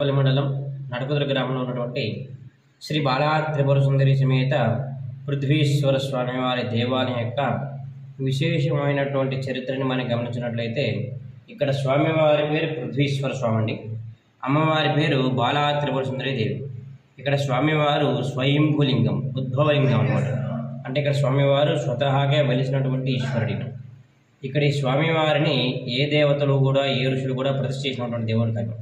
పల్లి మండలం నడకుదురు గ్రామంలో ఉన్నటువంటి శ్రీ బాలా త్రిపుర సుందరి సమేత పృథ్వీశ్వర స్వామి వారి దేవాలయం యొక్క విశేషమైనటువంటి చరిత్రని మనం గమనించినట్లయితే ఇక్కడ స్వామివారి పేరు పృథ్వీశ్వర స్వామి అండి అమ్మవారి పేరు బాలా త్రిపుర సుందరి దేవి ఇక్కడ స్వామివారు స్వయంభులింగం ఉద్భవలింగం అనమాట అంటే ఇక్కడ స్వామివారు స్వతహాగా వెలిసినటువంటి ఈశ్వరుడు ఇక్కడ ఇక్కడ ఈ స్వామివారిని ఏ దేవతలు కూడా ఏ ఋషులు కూడా ప్రతిష్ఠ చేసినటువంటి దేవుడు కాదు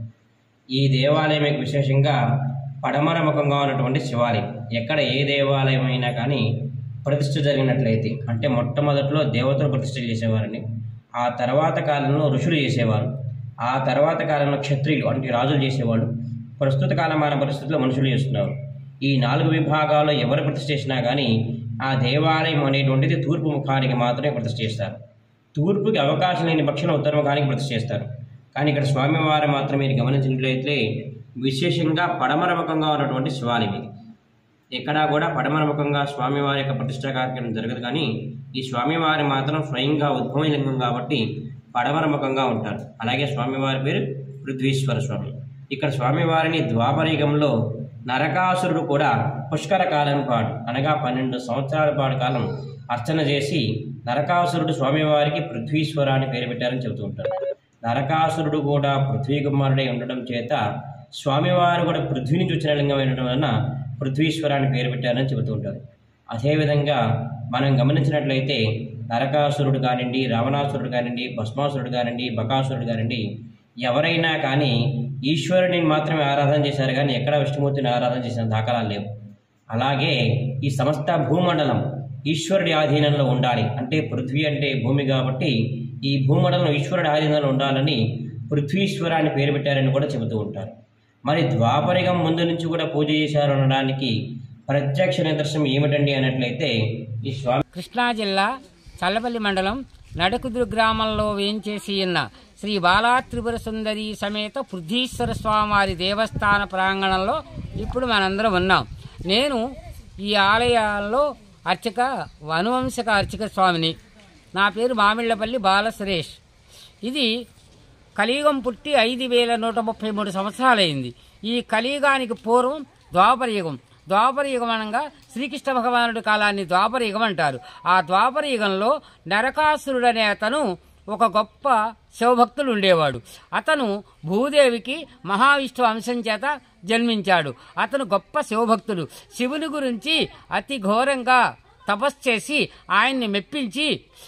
ఈ దేవాలయం యొక్క విశేషంగా పడమర ముఖంగా ఉన్నటువంటి శివాలయం ఎక్కడ ఏ దేవాలయం అయినా కానీ ప్రతిష్ఠ జరిగినట్లయితే అంటే మొట్టమొదట్లో దేవతలు ప్రతిష్ఠ చేసేవారని ఆ తర్వాత కాలంలో ఋషులు చేసేవారు ఆ తర్వాత కాలంలో క్షత్రియులు అంటే రాజులు చేసేవాళ్ళు ప్రస్తుత కాలమాన పరిస్థితుల్లో మనుషులు చేస్తున్నారు ఈ నాలుగు విభాగాల్లో ఎవరు ప్రతిష్ఠ చేసినా కానీ ఆ దేవాలయం అనేటువంటిది తూర్పు ముఖానికి మాత్రమే ప్రతిష్ఠ చేస్తారు తూర్పుకి అవకాశం లేని పక్షులు ఉత్తర ముఖానికి ప్రతిష్ఠ చేస్తారు కానీ ఇక్కడ స్వామివారు మాత్రం మీరు గమనించినట్లయితే విశేషంగా పడమర ముఖంగా ఉన్నటువంటి శివాలయం ఇది ఎక్కడా కూడా పడమర ముఖంగా స్వామివారి యొక్క ప్రతిష్ట కార్యక్రమం జరగదు కానీ ఈ స్వామివారి మాత్రం స్వయంగా ఉద్భవలింగం కాబట్టి పడమర ముఖంగా ఉంటారు అలాగే స్వామివారి పేరు పృథ్వీశ్వర స్వామి ఇక్కడ స్వామివారిని ద్వాపరయుగంలో నరకాసురుడు కూడా పుష్కర కాలం పాటు అనగా పన్నెండు సంవత్సరాల పాటు కాలం అర్చన చేసి నరకాసురుడు స్వామివారికి పృథ్వీశ్వర అని పేరు పెట్టారని చెబుతూ ఉంటారు నరకాసురుడు కూడా పృథ్వీ కుమారుడై ఉండడం చేత స్వామివారు కూడా పృథ్వీ నుంచి వచ్చిన లింగం ఉండడం వలన పృథ్వీశ్వర అని పేరు పెట్టారని చెబుతూ ఉంటారు అదేవిధంగా మనం గమనించినట్లయితే నరకాసురుడు కానివ్వండి రావణాసురుడు కానివ్వండి భస్మాసురుడు కానివ్వండి బకాసురుడు కానివ్వండి ఎవరైనా కానీ ఈశ్వరుని మాత్రమే ఆరాధన చేశారు కానీ ఎక్కడ విష్ణుమూర్తిని ఆరాధన చేసిన దాఖలాలు లేవు అలాగే ఈ సమస్త భూమండలం ఈశ్వరుడి ఆధీనంలో ఉండాలి అంటే పృథ్వీ అంటే భూమి కాబట్టి ఈ భూమండలం ఈశ్వరుడి ఆధీనంలో ఉండాలని పృథ్వీశ్వర అని పేరు పెట్టారని కూడా చెబుతూ ఉంటారు మరి ద్వాపరిగం ముందు నుంచి కూడా పూజ చేశారు అనడానికి ప్రత్యక్ష నిదర్శనం ఏమిటండి అన్నట్లయితే ఈ స్వామి కృష్ణా జిల్లా చల్లపల్లి మండలం నడకుదురు గ్రామంలో వేంచేసి ఉన్న శ్రీ బాలా త్రిపుర సుందరి సమేత పృథ్వీశ్వర స్వామివారి దేవస్థాన ప్రాంగణంలో ఇప్పుడు మనందరం ఉన్నాం నేను ఈ ఆలయాల్లో అర్చక వనువంశక అర్చక స్వామిని నా పేరు మామిళ్లపల్లి బాల సురేష్ ఇది కలియుగం పుట్టి ఐదు వేల నూట ముప్పై మూడు సంవత్సరాలైంది ఈ కలియుగానికి పూర్వం ద్వాపర యుగం ద్వాపర యుగం అనగా శ్రీకృష్ణ భగవానుడి కాలాన్ని ద్వాపర యుగం అంటారు ఆ ద్వాపర యుగంలో నరకాసురుడు అనే అతను ఒక గొప్ప శివభక్తులు ఉండేవాడు అతను భూదేవికి మహావిష్ణు అంశం చేత జన్మించాడు అతను గొప్ప శివభక్తుడు శివుని గురించి అతి ఘోరంగా తపస్సు చేసి ఆయన్ని మెప్పించి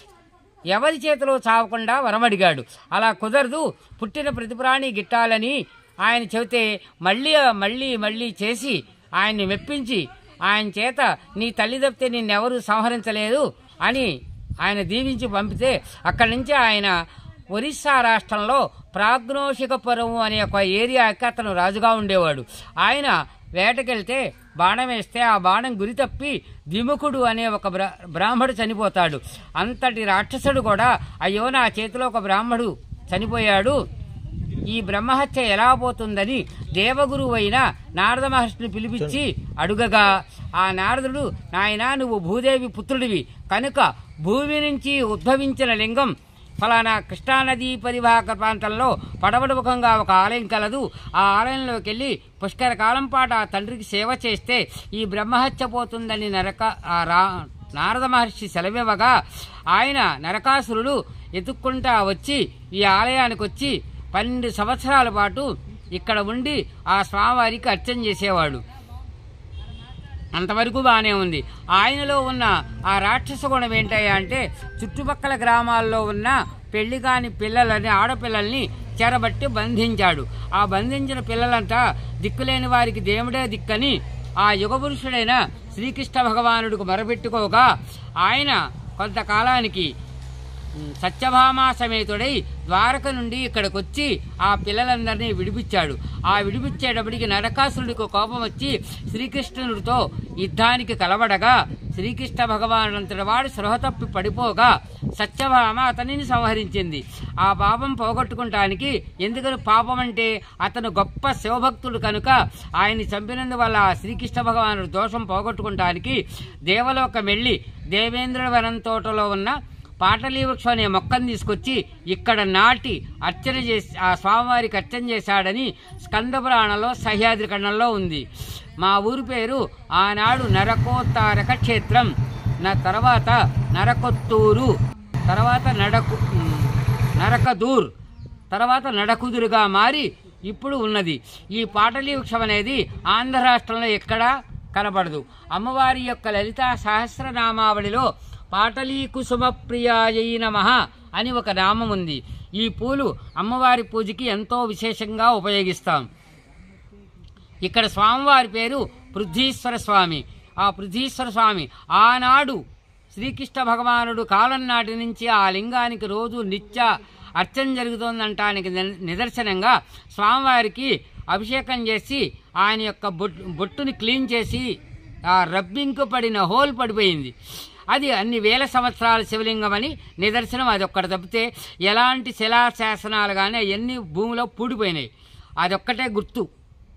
ఎవరి చేతిలో చావకుండా వరమడిగాడు అలా కుదరదు పుట్టిన ప్రతి ప్రాణి గిట్టాలని ఆయన చెబితే మళ్ళీ మళ్ళీ మళ్ళీ చేసి ఆయన్ని మెప్పించి ఆయన చేత నీ తల్లి తప్పితే నిన్నెవరూ సంహరించలేదు అని ఆయన దీవించి పంపితే అక్కడి నుంచి ఆయన ఒరిస్సా రాష్ట్రంలో ప్రాగ్నోషికపురం అనే ఒక ఏరియాకి అతను రాజుగా ఉండేవాడు ఆయన వేటకెళ్తే బాణం వేస్తే ఆ బాణం గురి తప్పి ద్విముఖుడు అనే ఒక బ్రా బ్రాహ్మడు చనిపోతాడు అంతటి రాక్షసుడు కూడా అయ్యో నా చేతిలో ఒక బ్రాహ్మడు చనిపోయాడు ఈ బ్రహ్మహత్య ఎలా పోతుందని దేవగురువు అయిన నారద మహర్షిని పిలిపించి అడుగగా ఆ నారదుడు నాయనా నువ్వు భూదేవి పుత్రుడివి కనుక భూమి నుంచి ఉద్భవించిన లింగం ఫలానా కృష్ణానదీ పరివాహక ప్రాంతంలో పడవడుముఖంగా ఒక ఆలయం కలదు ఆ ఆలయంలోకి వెళ్ళి పుష్కర కాలం పాటు ఆ తండ్రికి సేవ చేస్తే ఈ బ్రహ్మహత్య పోతుందని నరక ఆ రా నారద మహర్షి సెలవివ్వగా ఆయన నరకాసురుడు ఎత్తుక్కుంటా వచ్చి ఈ ఆలయానికి వచ్చి పన్నెండు సంవత్సరాల పాటు ఇక్కడ ఉండి ఆ స్వామివారికి అర్చన చేసేవాడు అంతవరకు బాగానే ఉంది ఆయనలో ఉన్న ఆ రాక్షస గుణం ఏంటయ్యా అంటే చుట్టుపక్కల గ్రామాల్లో ఉన్న పెళ్లి కాని పిల్లలని ఆడపిల్లల్ని చెరబట్టి బంధించాడు ఆ బంధించిన పిల్లలంతా దిక్కులేని వారికి దేవుడే దిక్కని ఆ యుగపురుషుడైన శ్రీకృష్ణ భగవానుడికి మొరపెట్టుకోగా ఆయన కొంతకాలానికి సత్యభామా సమేతుడై ద్వారక నుండి ఇక్కడికి వచ్చి ఆ పిల్లలందరినీ విడిపించాడు ఆ విడిపించేటప్పటికి నరకాసురుడికి కోపం వచ్చి శ్రీకృష్ణుడితో యుద్ధానికి కలవడగా శ్రీకృష్ణ భగవానుడంతటి వాడు స్పృహ తప్పి పడిపోగా సత్యభామ అతనిని సంహరించింది ఆ పాపం పోగొట్టుకుంటానికి ఎందుకని పాపం అంటే అతను గొప్ప శివభక్తుడు కనుక ఆయన్ని చంపినందువల్ల ఆ శ్రీకృష్ణ భగవానుడు దోషం పోగొట్టుకుంటానికి దేవలోకం వెళ్ళి దేవేంద్ర వనం తోటలో ఉన్న పాటలీ వృక్షం అనే మొక్కను తీసుకొచ్చి ఇక్కడ నాటి అర్చన చేసి ఆ స్వామివారికి అర్చన చేశాడని స్కంద పురాణంలో సహ్యాద్రి ఖండంలో ఉంది మా ఊరి పేరు ఆనాడు నరకోత్తారక క్షేత్రం నా తర్వాత నరకొత్తూరు తర్వాత నడకు నరకదూర్ తర్వాత నడకుదురుగా మారి ఇప్పుడు ఉన్నది ఈ పాటలీ వృక్షం అనేది ఆంధ్ర రాష్ట్రంలో ఎక్కడా కనబడదు అమ్మవారి యొక్క లలితా సహస్రనామావళిలో పాటలీ కుసుమ ప్రియాయై నమః అని ఒక నామం ఉంది ఈ పూలు అమ్మవారి పూజకి ఎంతో విశేషంగా ఉపయోగిస్తాం ఇక్కడ స్వామివారి పేరు పృథ్వీశ్వర స్వామి ఆ పృథ్వీశ్వర స్వామి ఆనాడు శ్రీకృష్ణ భగవానుడు కాలం నాటి నుంచి ఆ లింగానికి రోజు నిత్య అర్చన జరుగుతోందంటానికి ని- నిదర్శనంగా స్వామివారికి అభిషేకం చేసి ఆయన యొక్క బొట్టు బొట్టుని క్లీన్ చేసి ఆ రబ్బింకు పడిన హోల్ పడిపోయింది అది అన్ని వేల సంవత్సరాల శివలింగం అని నిదర్శనం అది ఒక్కటి తప్పితే ఎలాంటి శిలాశాసనాలు కానీ అవన్నీ భూమిలో పూడిపోయినాయి అదొక్కటే గుర్తు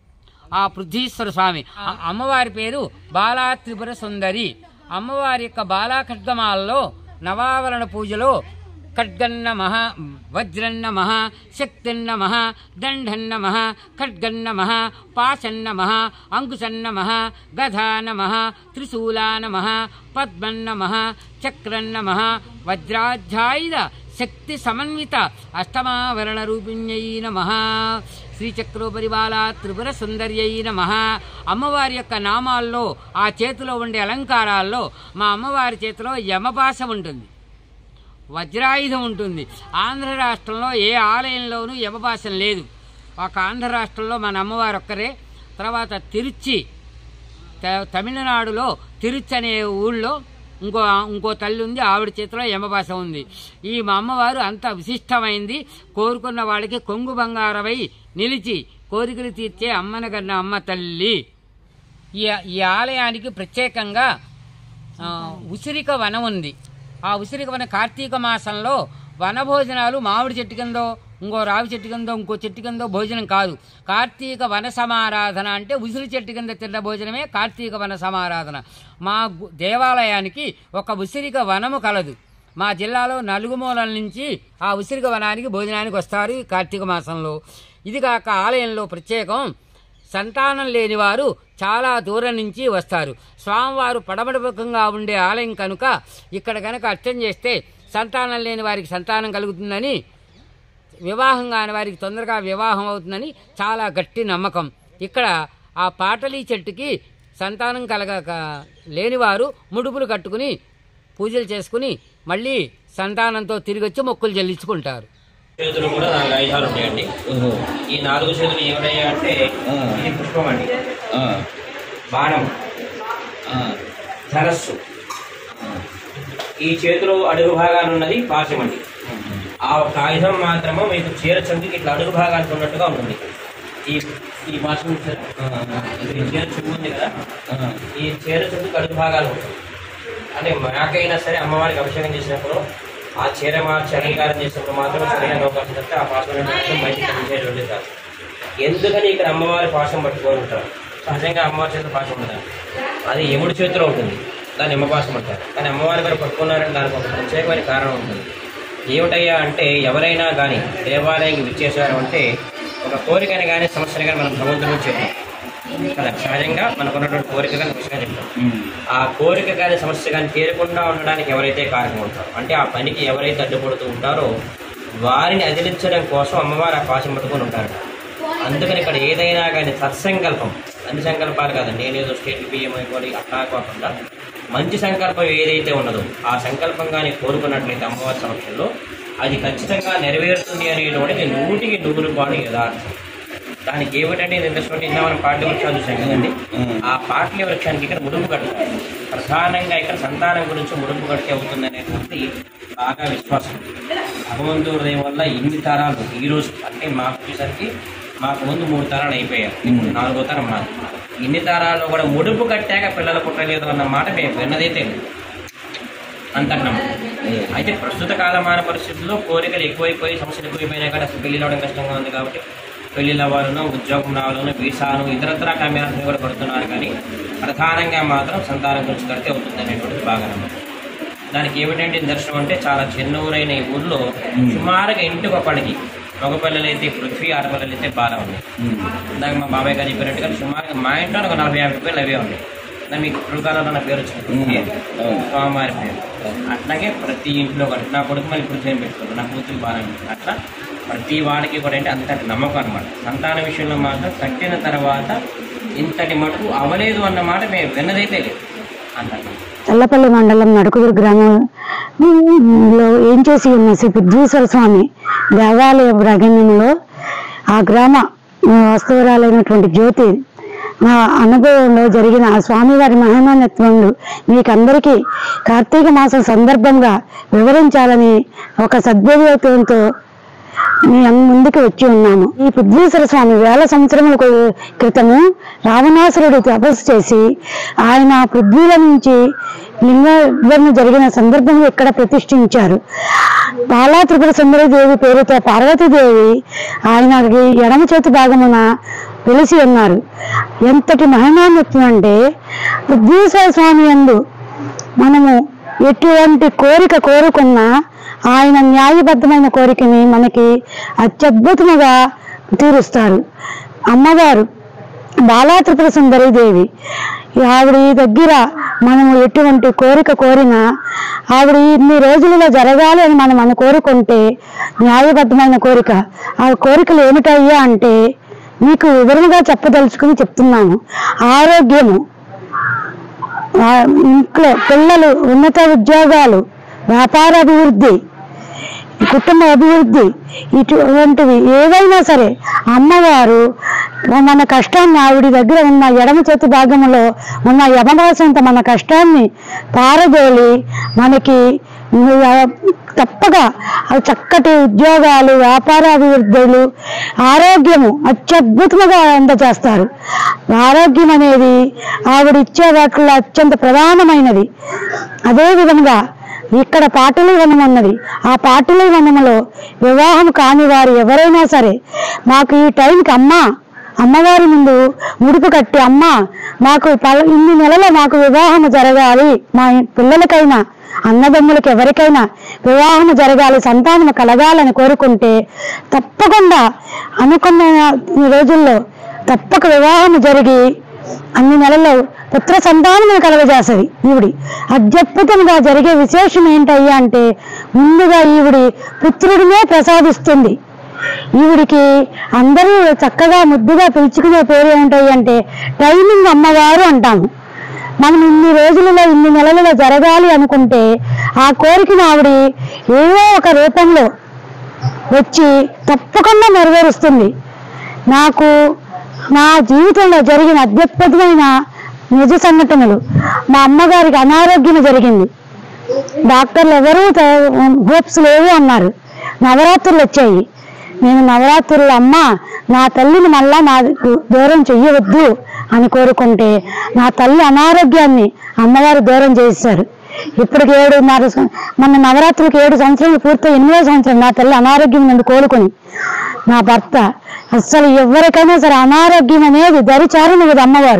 ఆ పృథ్వీశ్వర స్వామి ఆ అమ్మవారి పేరు బాలా త్రిపుర సుందరి అమ్మవారి యొక్క బాలా ఖడ్గమాలలో నవావరణ పూజలో ఖడ్గన్నమ వజ్రన్నమ శక్తిన్నమ దండన్నమ ఖడ్గన్నమ పాశన్నమ అంకుశన్నమ గధానమ త్రిశూలానమ పద్మన్నమ చక్రన్నమ వజ్రాధ్యాయుధ శక్తి సమన్విత అష్టమావరణ రూపిణ్యై నమ శ్రీచక్రోపరిబాల త్రిపుర సుందర్యై నమ అమ్మవారి యొక్క నామాల్లో ఆ చేతిలో ఉండే అలంకారాల్లో మా అమ్మవారి చేతిలో యమపాశ ఉంటుంది వజ్రాయుధం ఉంటుంది ఆంధ్ర రాష్ట్రంలో ఏ ఆలయంలోనూ యమపాశం లేదు ఒక ఆంధ్ర రాష్ట్రంలో మన అమ్మవారు ఒక్కరే తర్వాత తిరుచి త- తమిళనాడులో తిరుచి అనే ఊళ్ళో ఇంకో ఇంకో తల్లి ఉంది ఆవిడ చేతిలో యమభాష ఉంది ఈ మా అమ్మవారు అంత విశిష్టమైంది కోరుకున్న వాళ్ళకి కొంగు బంగారమై నిలిచి కోరికలు తీర్చే అమ్మనగన్న అమ్మ తల్లి ఈ ఈ ఆలయానికి ప్రత్యేకంగా ఆ, ఉసిరిక వనం ఉంది ఆ ఉసిరిక వన కార్తీక మాసంలో వనభోజనాలు మామిడి చెట్టు కిందో ఇంకో రావి చెట్టు కిందో ఇంకో చెట్టు కిందో భోజనం కాదు కార్తీక వన సమారాధన అంటే ఉసిరి చెట్టు కింద తిన్న భోజనమే కార్తీక వన సమారాధన మా గు- దేవాలయానికి ఒక ఉసిరిక వనము కలదు మా జిల్లాలో నలుగుమూలల నుంచి ఆ ఉసిరిక వనానికి భోజనానికి వస్తారు ఈ కార్తీక మాసంలో ఇది కాక ఆలయంలో ప్రత్యేకం సంతానం లేని వారు చాలా దూరం నుంచి వస్తారు స్వామివారు పడమడముఖంగా ఉండే ఆలయం కనుక ఇక్కడ కనుక అర్చన చేస్తే సంతానం లేని వారికి సంతానం కలుగుతుందని వివాహం కాని వారికి తొందరగా వివాహం అవుతుందని చాలా గట్టి నమ్మకం ఇక్కడ ఆ పాటలీ చెట్టుకి సంతానం కలగక లేనివారు ముడుపులు కట్టుకుని పూజలు చేసుకుని మళ్ళీ సంతానంతో తిరిగి వచ్చి మొక్కులు చెల్లించుకుంటారు చేతులు కూడా నాలుగు ఆయుధాలు ఉంటాయండి ఓహో ఈ నాలుగు చేతులు ఏమిటయ్యా అంటే ఆ. ఇది పుష్పం అండి ఆ, బాణం ఆ, ధనస్సు ఈ చేతిలో అడుగు భాగాన్ని ఉన్నది పాశం అండి ఆ ఒక ఆయుధం మాత్రము మీకు చీర చందుకి ఇట్లా అడుగు భాగానికి ఉన్నట్టుగా ఉంటుంది ఈ ఈ పాశం చీర ఈ చీర చెంగు ఉంది కదా ఆ, ఈ చీర చందుకు అడుగు భాగాలు ఉంటుంది అంటే మాకైనా సరే అమ్మవారికి అభిషేకం చేసినప్పుడు ఆ చీర మార్చి అలంకారం చేసినప్పుడు మాత్రమే సరైన అవకాశం తప్పితే ఆ పాశం అనేది బయటికి కనిపించేటువంటి కాదు ఎందుకని ఇక్కడ అమ్మవారి పాశం పట్టుకొని ఉంటారు సహజంగా అమ్మవారి చేతిలో పాశం ఉండదు అది యముడి చేతిలో ఉంటుంది దాన్ని నిమ్మపాశం అంటారు కానీ అమ్మవారి గారు పట్టుకున్నారని దానికి ఒక ప్రత్యేకమైన కారణం ఉంటుంది ఏమిటయ్యా అంటే ఎవరైనా కానీ దేవాలయానికి విచ్చేశారు అంటే ఒక కోరికని కానీ సమస్యని కానీ మనం భగవంతుడు చెప్తాం కదా సహజంగా మనకున్నటువంటి కోరిక కానీ సమస్య చెప్తాం ఉమ్, ఆ కోరిక కానీ సమస్య కానీ తీరకుండా ఉండడానికి ఎవరైతే కారణం ఉంటారో అంటే ఆ పనికి ఎవరైతే అడ్డుపడుతూ ఉంటారో వారిని అదిలించడం కోసం అమ్మవారు ఆ పాశం పట్టుకొని ఉంటారు అందుకని ఇక్కడ ఏదైనా కానీ సత్సంకల్పం అన్ని సంకల్పాలు కాదండి నేనేదో స్టేట్ బియ్యం అయిపోయి అట్లా కాకుండా మంచి సంకల్పం ఏదైతే ఉన్నదో ఆ సంకల్పం కానీ కోరుకున్నట్లయితే అమ్మవారి సమక్షంలో అది ఖచ్చితంగా నెరవేరుతుంది అనేటువంటిది నూటికి నూరు పాటు యథార్థం దానికి ఏమిటంటే నిదర్శనం ఇందా మనం పాటల వృక్షాలు చూసాం కదండి ఆ పాటల వృక్షానికి ఇక్కడ ముడుపు కట్టాలి ప్రధానంగా ఇక్కడ సంతానం గురించి ముడుపు కట్టి అవుతుంది అనేటువంటి బాగా విశ్వాసం భగవంతుడి దయ వల్ల ఇన్ని తరాలు ఈ రోజు అంటే మాకు వచ్చేసరికి మాకు ముందు మూడు తరాలు అయిపోయారు ఇప్పుడు నాలుగో తరం మాది ఇన్ని తరాల్లో కూడా ముడుపు కట్టాక పిల్లలు పుట్టలేదు అన్న మాట మేము విన్నదైతే లేదు అంతన్నాం అయితే ప్రస్తుత కాలమాన పరిస్థితుల్లో కోరికలు ఎక్కువైపోయి సమస్యలు ఎక్కువైపోయినా కూడా అసలు పెళ్లి అవడం కష్టంగా ఉంది కాబట్టి పెళ్లిళ్ళ అవ్వాలను ఉద్యోగం రావాలను వీసాను ఇతరత్ర కమ్యాలను కూడా పడుతున్నారు కానీ ప్రధానంగా మాత్రం సంతానం గురించి కడితే అవుతుంది అనేటువంటిది బాగా నమ్మకం దానికి ఏమిటంటే దర్శనం అంటే చాలా చెన్నూరైన ఈ ఊళ్ళో సుమారుగా ఇంటికి ఒకళ్ళకి మగపిల్లలు అయితే పృథ్వీ ఆడపిల్లలు అయితే బాగా ఉన్నాయి ఇందాక మా బాబాయ్ గారు చెప్పినట్టుగా సుమారుగా మా ఇంట్లో ఒక నలభై యాభై రూపాయలు అవే ఉన్నాయి దాని మీకు పురుకాలలో నా పేరు వచ్చింది అవును. స్వామివారి పేరు అట్లాగే ప్రతి ఇంట్లో ఒకటి నా కొడుకు మళ్ళీ పృథ్వీని పెట్టుకుంటారు నా కూతురు బాగా అట్లా ప్రతి వాడికి కూడా అంటే అంతటి నమ్మకం అనమాట సంతాన విషయంలో మాత్రం కట్టిన తర్వాత ఇంతటి మటుకు అవలేదు అన్న మాట మేము విన్నదైతే లేదు అంటారు చల్లపల్లి మండలం నడుకుదురు గ్రామంలో ఏం చేసి ఉన్న శ్రీ పృథ్వీశ్వర స్వామి దేవాలయ ప్రాంగణంలో ఆ గ్రామ ఆ, వస్తువురాలైనటువంటి జ్యోతి నా అనుభవంలో జరిగిన ఆ స్వామివారి మహిమాన్యత్వంలో మీకందరికీ కార్తీక మాసం సందర్భంగా వివరించాలని ఒక సద్భావంతో మీ అన్- ముందుకు వచ్చి ఉన్నాము ఈ పృథ్వీశ్వర స్వామి వేల సంవత్సరముల కు- క్రితము రావణాసురుడు తపస్సు చేసి ఆయన పృథ్వీల నుంచి లింగ విభజన జరిగిన సందర్భంలో ఇక్కడ ప్రతిష్ఠించారు బాలా త్రిపుర సుందరదేవి పేరుతో పార్వతీదేవి ఆయనకి ఎడమ చేతి భాగమున వెలిసి ఉన్నారు ఎంతటి మహిమాన్వితం అంటే పృథ్వీశ్వర స్వామి అందు మనము ఎటువంటి కోరిక కోరుకున్నా ఆయన న్యాయబద్ధమైన కోరికని మనకి అత్యద్భుతముగా తీరుస్తారు అమ్మవారు బాలా త్రిపుర సుందరి దేవి ఆవిడ దగ్గర మనము ఎటువంటి కోరిక కోరినా ఆవిడ ఇన్ని రోజులలో జరగాలి అని మనం మనం కోరుకుంటే న్యాయబద్ధమైన కోరిక ఆ కోరికలు ఏమిటయ్యా అంటే మీకు వివరంగా చెప్పదలుచుకుని చెప్తున్నాను ఆరోగ్యము ఆ ఇంట్లో పిల్లలు ఉన్నత ఉద్యోగాలు వ్యాపార అభివృద్ధి కుటుంబ అభివృద్ధి ఇటువంటివి ఏవైనా సరే అమ్మవారు మన కష్టాన్ని ఆవిడ దగ్గర ఉన్న ఎడమ చేతి భాగంలో ఉన్న యమరాశంత మన కష్టాన్ని పారదోలి మనకి ఆ, తప్పగా ఆ చక్కటి ఉద్యోగాలు వ్యాపార అభివృద్ధులు ఆరోగ్యము అత్యద్భుతముగా అందజేస్తారు ఆరోగ్యం అనేది ఆవిడ ఇచ్చే వాటిలో అత్యంత ప్రధానమైనది అదే విధంగా ఇక్కడ పాటలు వనం ఉన్నది ఆ పాటలు వనములో వివాహం కాని వారు ఎవరైనా సరే మాకు ఈ టైంకి అమ్మ అమ్మవారి ముందు ముడుపు కట్టి అమ్మ మాకు పల ఇన్ని నెలలు మాకు వివాహం జరగాలి మా పిల్లలకైనా అన్నదమ్ములకి ఎవరికైనా వివాహం జరగాలి సంతానం కలగాలని కోరుకుంటే తప్పకుండా అనుకున్న ఈ రోజుల్లో తప్పక వివాహం జరిగి అన్ని నెలల్లో పుత్ర సంతానం కలగజేస్తుంది ఈవిడి అత్యద్భుతంగా జరిగే విశేషం ఏంటయ్యా అంటే ముందుగా ఈవిడి పుత్రుడినే ప్రసాదిస్తుంది ఈవిడికి అందరూ చక్కగా ముద్దుగా పిలుచుకునే పేరు ఏంటయ్యి అంటే టైమింగ్ అమ్మవారు అంటాము మనం ఇన్ని రోజులలో ఇన్ని నెలలలో జరగాలి అనుకుంటే ఆ కోరికను ఆవిడ ఏదో ఒక రూపంలో వచ్చి తప్పకుండా నెరవేరుస్తుంది నాకు నా జీవితంలో జరిగిన అత్యద్భుతమైన నిజ సంఘటనలు మా అమ్మగారికి అనారోగ్యం జరిగింది డాక్టర్లు ఎవరూ హోప్స్ లేవు అన్నారు నవరాత్రులు వచ్చాయి నేను నవరాత్రులు అమ్మ నా తల్లిని మళ్ళా నా దూరం చెయ్యవద్దు అని కోరుకుంటే నా తల్లి అనారోగ్యాన్ని అమ్మవారు దూరం చేశారు ఇప్పటికి ఏడున్నర సం- మొన్న నవరాత్రులకు ఏడు సంవత్సరాలు పూర్తి ఎనిమిదో సంవత్సరం నా తల్లి అనారోగ్యం నుండి కోలుకొని నా భర్త అస్సలు ఎవరికైనా సరే అనారోగ్యం అనేది దరిచారనిది అమ్మవారు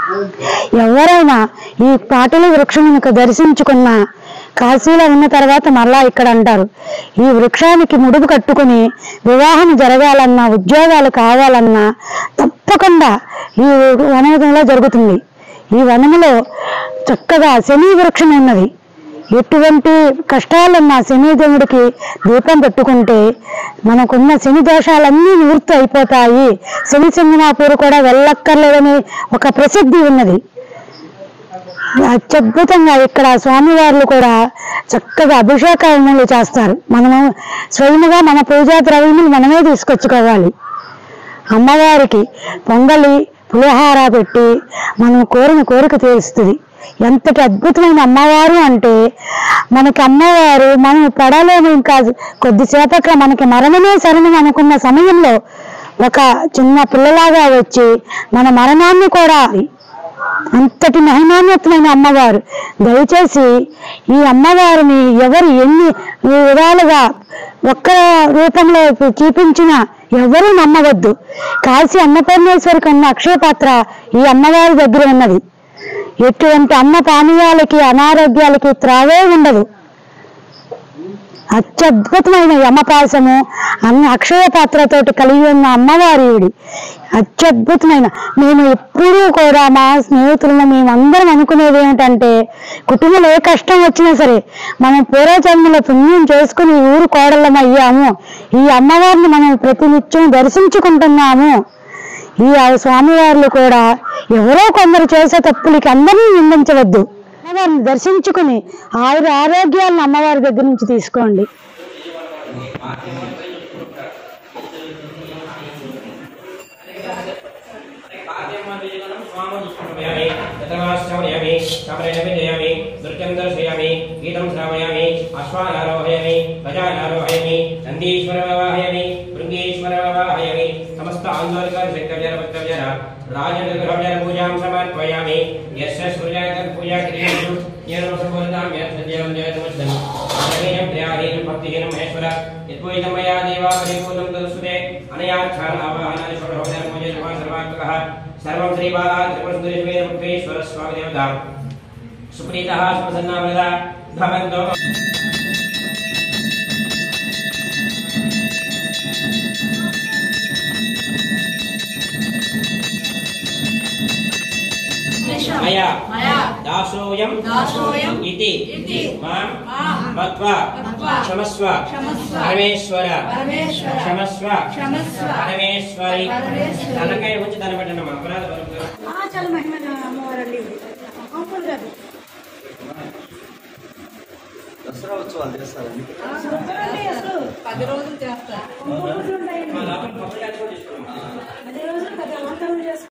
ఎవరైనా ఈ పాటల వృక్షమును దర్శించుకున్న కాశీలో ఉన్న తర్వాత మరలా ఇక్కడ అంటారు ఈ వృక్షానికి ముడుపు కట్టుకుని వివాహం జరగాలన్నా ఉద్యోగాలు కావాలన్నా తప్పకుండా ఈ వనంలో జరుగుతుంది ఈ వనములో చక్కగా శని వృక్షం ఉన్నది ఎటువంటి కష్టాలున్న శనిదేవుడికి దీపం పెట్టుకుంటే మనకున్న శని దోషాలన్నీ నివృత్తి అయిపోతాయి శని సింగనాపూర్ కూడా వెళ్ళక్కర్లేదని ఒక ప్రసిద్ధి ఉన్నది అత్యద్భుతంగా ఇక్కడ స్వామివార్లు కూడా చక్కగా అభిషేకాలు చేస్తారు మనము స్వయముగా మన పూజా ద్రవ్యములు మనమే తీసుకొచ్చుకోవాలి అమ్మవారికి పొంగలి పులిహార పెట్టి మనం కోరిన కోరిక తీరుస్తుంది ఎంతటి అద్భుతమైన అమ్మవారు అంటే మనకి అమ్మవారు మనం పడలేము ఇంకా కొద్దిసేపట్లో మనకి మరణమే శరణం అనుకున్న సమయంలో ఒక చిన్న పిల్లలాగా వచ్చి మన మరణాన్ని కూడా అంతటి మహిమాన్వితమైన అమ్మవారు దయచేసి ఈ అమ్మవారిని ఎవరు ఎన్ని విధాలుగా ఒక్క రూపంలో చూపించినా ఎవరూ నమ్మవద్దు కాశీ అన్నపూర్ణేశ్వరికి ఉన్న అక్షయ పాత్ర ఈ అమ్మవారి దగ్గర ఉన్నది ఎటువంటి అన్న పానీయాలకి అనారోగ్యాలకి త్రావే ఉండదు అత్యద్భుతమైన యమపాసము అన్న అక్షయ పాత్రతోటి కలిగి ఉన్న అమ్మవారి ఈవిడి అత్యద్భుతమైన మేము ఎప్పుడూ కూడా మా స్నేహితులను మేమందరం అనుకునేది ఏమిటంటే కుటుంబంలో ఏ కష్టం వచ్చినా సరే మనం పూర్వజన్మలో పుణ్యం చేసుకుని ఈ ఊరు కోడళ్ళం అయ్యాము ఈ అమ్మవారిని మనం ప్రతినిత్యం దర్శించుకుంటున్నాము ఈ ఆ స్వామివార్లు కూడా ఎవరో కొందరు చేసే తప్పులకి అందరినీ నిందించవద్దు అమ్మవారిని దర్శించుకుని ఆయుర ఆరోగ్యాలను అమ్మవారి దగ్గర నుంచి తీసుకోండి యమి సమరయమి నృత్యం దర్శయామి గీతం శ్రావయామి అశ్వానారోహయామి గజానారోహయామి నందీశ్వరవాహయామి భృంగేశ్వరవాహయామి సమస్త ఆందోళక శంకర్జన భక్తజన రాజగృహజన పూజాం సమర్పయామి యస్య సూర్యాయ పూజా క్రియేషు ఏనం సంబోధాం యత్సత్యం జయతమస్తం అనహీనం ప్రియాహీనం భక్తిహీనం మహేశ్వర యద్వైతం మయా దేవా పరిపూర్ణం తదసుతే అనయాఖ్యాన ఆవాహనాన్ని షోడశోపచార పూజ సర్వాత్మకः సర్వం శ్రీబాలా త్రిపురసుందరేశ్వర పుత్రేశ్వర స్వామి దేవత సుప్రీతः సుప్రసన్నామృత భవంతో మయా మయా దాసోయం దాసోయం ఇతి ఇతి మాం మాం మత్వా మత్వా క్షమస్వ క్షమస్వ పరమేశ్వర పరమేశ్వర క్షమస్వ క్షమస్వ పరమేశ్వరి పరమేశ్వరి. తలకాయ ఉంచి తలపెట్టండి అపరాధ పరుపుగా. చాలా మహిమ అమ్మవారండి అవును కాదు దసరా ఉత్సవాలు చేస్తారండి అసలు పది రోజులు చేస్తా మా లోపల పప్పులు యాడ్ కూడా చేసుకున్నాం. పది రోజులు పది అలంకరణ చేస్తా